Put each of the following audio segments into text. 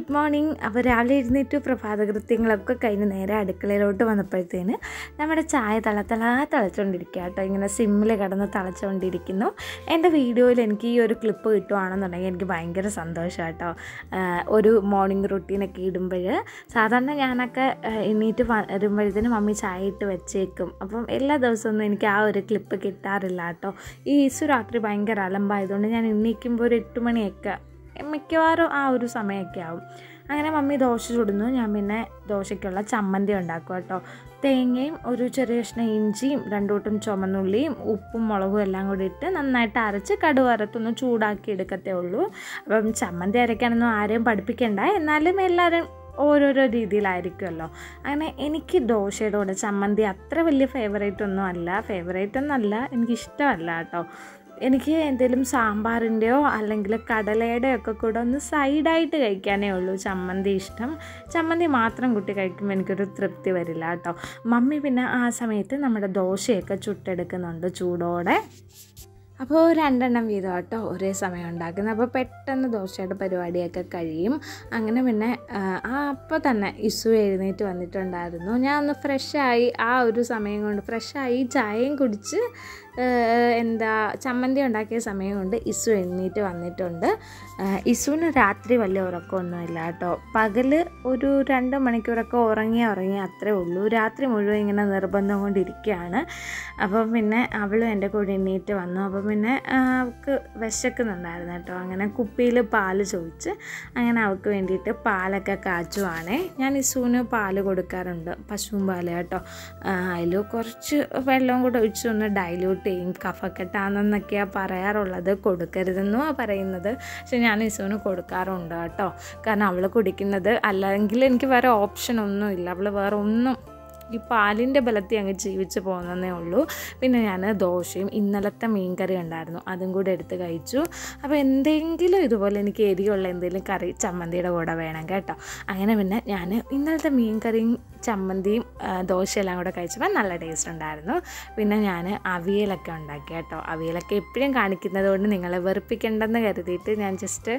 good morning അപ്പോൾ രാവിലെ എഴുന്നേറ്റ് പ്രഭാതകൃത്യങ്ങളൊക്കെ കഴിഞ്ഞ് നേരെ അടുക്കളയിലോട്ട് വന്നപ്പോഴത്തേന് നമ്മുടെ ചായ തള തള തിളച്ചുകൊണ്ടിരിക്കുക കേട്ടോ ഇങ്ങനെ സിമ്മിൽ കിടന്ന് തിളച്ചുകൊണ്ടിരിക്കുന്നു എൻ്റെ വീഡിയോയിൽ എനിക്ക് ഈ ഒരു ക്ലിപ്പ് കിട്ടുവാണെന്നുണ്ടെങ്കിൽ എനിക്ക് ഭയങ്കര സന്തോഷം കേട്ടോ ആഹ് ഒരു മോർണിംഗ് റുട്ടീനൊക്കെ ഇടുമ്പോൾ സാധാരണ ഞാനൊക്കെ ആഹ് എണീറ്റ് വരുമ്പോഴത്തേനും മമ്മി ചായ ഇട്ട് വെച്ചേക്കും അപ്പം എല്ലാ ദിവസമൊന്നും എനിക്ക് ആ ഒരു ക്ലിപ്പ് കിട്ടാറില്ല കേട്ടോ ഈ ഈസു രാത്രി ഭയങ്കര അലമ്പായതുകൊണ്ട് ഞാൻ എണീക്കുമ്പോൾ ഒരു എട്ട് മണിയൊക്കെ മിക്കവാറും ആ ഒരു സമയമൊക്കെ ആവും അങ്ങനെ മമ്മി ദോശ ചുടുന്നു ഞാൻ പിന്നെ ദോശയ്ക്കുള്ള ചമ്മന്തി ഉണ്ടാക്കും കേട്ടോ തേങ്ങയും ഒരു ചെറിയ കഷ്ണം ഇഞ്ചിയും രണ്ടൂട്ടും ചുമന്നുള്ളിയും ഉപ്പും മുളകും എല്ലാം കൂടി ഇട്ട് നന്നായിട്ട് അരച്ച് കടുവരത്തൊന്ന് ചൂടാക്കി എടുക്കത്തേ ഉള്ളൂ അപ്പം ചമ്മന്തി അരയ്ക്കാനൊന്നും ആരെയും പഠിപ്പിക്കണ്ട എന്നാലും എല്ലാവരും ഓരോരോ രീതിയിലായിരിക്കുമല്ലോ അങ്ങനെ എനിക്ക് ദോശയുടെ കൂടെ ചമ്മന്തി അത്ര വലിയ ഫേവറേറ്റ് ഒന്നും അല്ല ഫേവറേറ്റ് ഒന്നല്ല എനിക്കിഷ്ടമല്ല കേട്ടോ എനിക്ക് എന്തെങ്കിലും സാമ്പാറിൻ്റെയോ അല്ലെങ്കിൽ കടലയുടെയോ ഒക്കെ കൂടെ ഒന്ന് സൈഡായിട്ട് കഴിക്കാനേ ഉള്ളൂ ചമ്മന്തി ഇഷ്ടം ചമ്മന്തി മാത്രം കൂട്ടി കഴിക്കുമ്പോൾ എനിക്കൊരു തൃപ്തി വരില്ല കേട്ടോ മമ്മി പിന്നെ ആ സമയത്ത് നമ്മുടെ ദോശയൊക്കെ ചുട്ടെടുക്കുന്നുണ്ട് ചൂടോടെ അപ്പോൾ രണ്ടെണ്ണം വീതം കേട്ടോ ഒരേ സമയം ഉണ്ടാക്കുന്നത് അപ്പോൾ പെട്ടെന്ന് ദോശയുടെ പരിപാടിയൊക്കെ കഴിയും അങ്ങനെ പിന്നെ ആ അപ്പോൾ തന്നെ ഇസു എഴുന്നേറ്റ് വന്നിട്ടുണ്ടായിരുന്നു ഞാൻ ഒന്ന് ഫ്രഷായി ആ ഒരു സമയം കൊണ്ട് ഫ്രഷായി ചായയും കുടിച്ച് എന്താ ചമ്മന്തി ഉണ്ടാക്കിയ സമയം കൊണ്ട് ഇസു എഴുന്നേറ്റ് വന്നിട്ടുണ്ട് ഇസുവിന് രാത്രി വലിയ ഉറക്കമൊന്നുമില്ല കേട്ടോ പകൽ ഒരു രണ്ട് മണിക്കൂറൊക്കെ ഉറങ്ങി ഉറങ്ങി അത്രേ ഉള്ളൂ രാത്രി മുഴുവൻ ഇങ്ങനെ നിർബന്ധം കൊണ്ടിരിക്കുകയാണ് അപ്പം പിന്നെ അവളും എൻ്റെ കൂടെ എണ്ണീറ്റ് വന്നു അപ്പം പിന്നെ അവൾക്ക് വിശക്കുന്നുണ്ടായിരുന്നു കേട്ടോ അങ്ങനെ കുപ്പിയിൽ പാല് ചോദിച്ച് അങ്ങനെ അവൾക്ക് വേണ്ടിയിട്ട് പാലൊക്കെ കാച്ചുവാണേ ഞാൻ ഇസുവിന് പാല് കൊടുക്കാറുണ്ട് പശുവും പാല് കേട്ടോ അതിൽ കുറച്ച് വെള്ളം കൂടെ ഒഴിച്ച് ഒന്ന് ഡൈല്യൂട്ട് ചെയ്യും കഫക്കെട്ടാണെന്നൊക്കെയാണ് പറയാറുള്ളത് കൊടുക്കരുതെന്നുമാണ് പറയുന്നത് പക്ഷെ ഞാൻ ഇസുവിന് കൊടുക്കാറുണ്ട് കേട്ടോ കാരണം അവൾ കുടിക്കുന്നത് അല്ലെങ്കിൽ എനിക്ക് വേറെ ഓപ്ഷൻ ഒന്നുമില്ല അവൾ വേറെ ഒന്നും ഈ പാലിൻ്റെ ബലത്തിൽ അങ്ങ് ജീവിച്ച് പോകുന്നതേ ഉള്ളൂ പിന്നെ ഞാൻ ദോശയും ഇന്നലത്തെ മീൻകറി ഉണ്ടായിരുന്നു അതും കൂടെ എടുത്ത് കഴിച്ചു അപ്പോൾ എന്തെങ്കിലും ഇതുപോലെ എനിക്ക് എരിയുള്ള എന്തെങ്കിലും കറി ചമ്മന്തിയുടെ കൂടെ വേണം കേട്ടോ അങ്ങനെ പിന്നെ ഞാൻ ഇന്നലത്തെ മീൻകറിയും ചമ്മന്തിയും ദോശയെല്ലാം കൂടെ കഴിച്ചപ്പോൾ നല്ല ടേസ്റ്റ് ഉണ്ടായിരുന്നു പിന്നെ ഞാൻ അവിയലൊക്കെ ഉണ്ടാക്കി കേട്ടോ അവിയലൊക്കെ എപ്പോഴും കാണിക്കുന്നത് കൊണ്ട് നിങ്ങളെ വെറുപ്പിക്കേണ്ടെന്ന് കരുതിയിട്ട് ഞാൻ ജസ്റ്റ്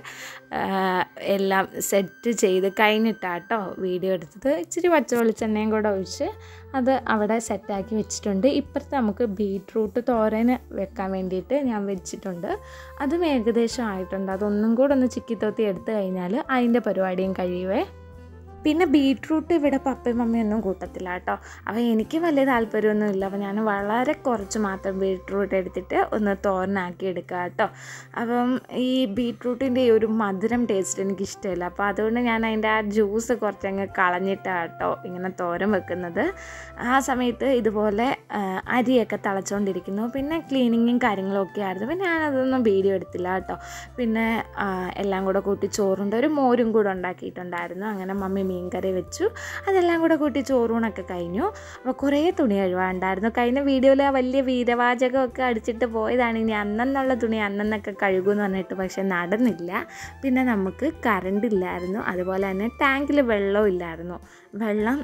എല്ലാം സെറ്റ് ചെയ്ത് കഴിഞ്ഞിട്ടാട്ടോ വീഡിയോ എടുത്തത് ഇച്ചിരി പച്ച വെളിച്ചെണ്ണയും കൂടെ ഒഴിച്ച് അത് അവിടെ സെറ്റാക്കി വെച്ചിട്ടുണ്ട് ഇപ്പുറത്ത് നമുക്ക് ബീട്രൂട്ട് തോരന് വെക്കാൻ വേണ്ടിയിട്ട് ഞാൻ വെച്ചിട്ടുണ്ട് അതും ഏകദേശം ആയിട്ടുണ്ട് അതൊന്നും കൂടെ ഒന്ന് ചിക്കിത്തോത്തി എടുത്തു കഴിഞ്ഞാൽ അതിൻ്റെ പരിപാടിയും കഴിയുവേ പിന്നെ ബീട്രൂട്ട് ഇവിടെ പപ്പയും മമ്മിയൊന്നും കൂട്ടത്തില്ല കേട്ടോ അപ്പോൾ എനിക്ക് വലിയ താല്പര്യമൊന്നുമില്ല അപ്പോൾ ഞാൻ വളരെ കുറച്ച് മാത്രം ബീട്രൂട്ട് എടുത്തിട്ട് ഒന്ന് തോരനാക്കി എടുക്കുക കേട്ടോ അപ്പം ഈ ബീട്രൂട്ടിൻ്റെ ഈ ഒരു മധുരം ടേസ്റ്റ് എനിക്ക് ഇഷ്ടമില്ല അപ്പോൾ അതുകൊണ്ട് ഞാൻ അതിൻ്റെ ആ ജ്യൂസ് കുറച്ചങ്ങ് കളഞ്ഞിട്ടാണ് കേട്ടോ ഇങ്ങനെ തോരൻ വെക്കുന്നത് ആ സമയത്ത് ഇതുപോലെ അരിയൊക്കെ തിളച്ചുകൊണ്ടിരിക്കുന്നു പിന്നെ ക്ലീനിങ്ങും കാര്യങ്ങളും ഒക്കെ ആയിരുന്നു പിന്നെ ഞാനതൊന്നും വീഡിയോ എടുത്തില്ല കേട്ടോ പിന്നെ എല്ലാം കൂടെ കൂട്ടി ചോറുണ്ട് ഒരു മോരും കൂടെ ഉണ്ടാക്കിയിട്ടുണ്ടായിരുന്നു അങ്ങനെ മമ്മി മീൻ കറി വെച്ചു അതെല്ലാം കൂടെ കൂട്ടി ചോറൂണൊക്കെ കഴിഞ്ഞു അപ്പോൾ കുറേ തുണി കഴുകാണ്ടായിരുന്നു കഴിഞ്ഞ വീഡിയോയിൽ ആ വലിയ വീരവാചകമൊക്കെ അടിച്ചിട്ട് പോയതാണ് ഇനി അന്നെന്നുള്ള തുണി അന്നെന്നൊക്കെ കഴുകുമെന്ന് പറഞ്ഞിട്ട് പക്ഷേ നടന്നില്ല പിന്നെ നമുക്ക് കറണ്ട് ഇല്ലായിരുന്നു അതുപോലെ തന്നെ ടാങ്കിൽ വെള്ളവും ഇല്ലായിരുന്നു വെള്ളം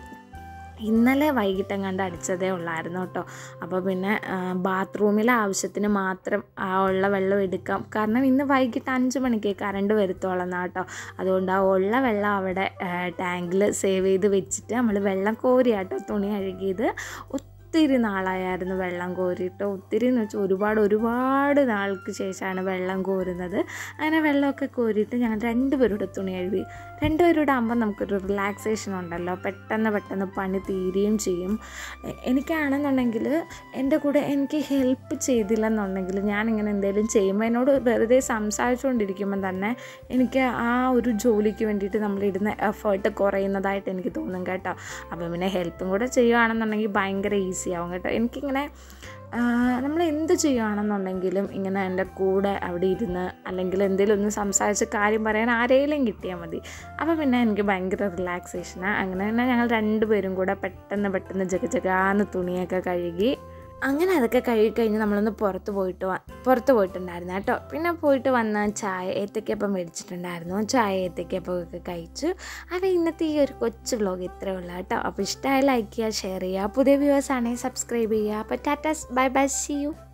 ഇന്നലെ വൈകിട്ടെങ്ങാണ്ട് അടിച്ചതേ ഉള്ളായിരുന്നു കേട്ടോ അപ്പോൾ പിന്നെ ബാത്റൂമിലെ ആവശ്യത്തിന് മാത്രം ആ ഉള്ള വെള്ളം എടുക്കാം കാരണം ഇന്ന് വൈകിട്ട് അഞ്ച് മണിക്ക് കറണ്ട് വരുത്തോളം കേട്ടോ അതുകൊണ്ട് ആ ഉള്ള വെള്ളം അവിടെ ടാങ്കിൽ സേവ് ചെയ്ത് വെച്ചിട്ട് നമ്മൾ വെള്ളം കോരിയാട്ടോ തുണി കഴുകിയത് ഒത്തിരി നാളായിരുന്നു വെള്ളം കോരിയിട്ട് ഒത്തിരി എന്ന് വെച്ചാൽ ഒരുപാട് ഒരുപാട് നാൾക്ക് ശേഷമാണ് വെള്ളം കോരുന്നത് അങ്ങനെ വെള്ളമൊക്കെ കോരിയിട്ട് ഞങ്ങൾ രണ്ടുപേരുടെ തുണി കഴുകി രണ്ടുപേരുടെ ആകുമ്പോൾ നമുക്കൊരു റിലാക്സേഷൻ ഉണ്ടല്ലോ പെട്ടെന്ന് പെട്ടെന്ന് പണി തീരുകയും ചെയ്യും എനിക്കാണെന്നുണ്ടെങ്കിൽ എൻ്റെ കൂടെ എനിക്ക് ഹെൽപ്പ് ചെയ്തില്ലെന്നുണ്ടെങ്കിൽ ഞാനിങ്ങനെ എന്തെങ്കിലും ചെയ്യുമ്പോൾ എന്നോട് വെറുതെ സംസാരിച്ചുകൊണ്ടിരിക്കുമ്പോൾ തന്നെ എനിക്ക് ആ ഒരു ജോലിക്ക് വേണ്ടിയിട്ട് നമ്മളിടുന്ന എഫേർട്ട് കുറയുന്നതായിട്ട് എനിക്ക് തോന്നും കേട്ടോ അപ്പം പിന്നെ ഹെൽപ്പും കൂടെ ചെയ്യുകയാണെന്നുണ്ടെങ്കിൽ ഭയങ്കര ഈസി ആവും കേട്ടോ എനിക്കിങ്ങനെ നമ്മൾ എന്ത് ചെയ്യുകയാണെന്നുണ്ടെങ്കിലും ഇങ്ങനെ എൻ്റെ കൂടെ അവിടെ ഇരുന്ന് അല്ലെങ്കിൽ എന്തെങ്കിലും ഒന്ന് സംസാരിച്ച് കാര്യം പറയാൻ ആരെങ്കിലും കിട്ടിയാൽ മതി അപ്പോൾ പിന്നെ എനിക്ക് ഭയങ്കര റിലാക്സേഷനാണ് അങ്ങനെ തന്നെ ഞങ്ങൾ രണ്ടുപേരും കൂടെ പെട്ടെന്ന് പെട്ടെന്ന് ജഗ ജഗാന്ന് തുണിയൊക്കെ കഴുകി അങ്ങനെ അതൊക്കെ കഴുകി കഴിഞ്ഞ് നമ്മളൊന്ന് പുറത്ത് പോയിട്ട് പുറത്ത് പോയിട്ടുണ്ടായിരുന്നു കേട്ടോ പിന്നെ പോയിട്ട് വന്ന ചായ ഏത്തക്കപ്പം മേടിച്ചിട്ടുണ്ടായിരുന്നു ചായ ഏത്തക്കപ്പം ഒക്കെ കഴിച്ചു അപ്പോൾ ഇന്നത്തെ ഈ ഒരു കൊച്ചു വ്ലോഗ് ഇത്രയേ ഉള്ളൂ കേട്ടോ അപ്പോൾ ഇഷ്ടമായി ലൈക്ക് ചെയ്യുക ഷെയർ ചെയ്യുക പുതിയ വ്യൂവേഴ്സ് ആണെങ്കിൽ സബ്സ്ക്രൈബ് ചെയ്യുക അപ്പോൾ ടാറ്റാസ് ബൈ ബൈ സി യു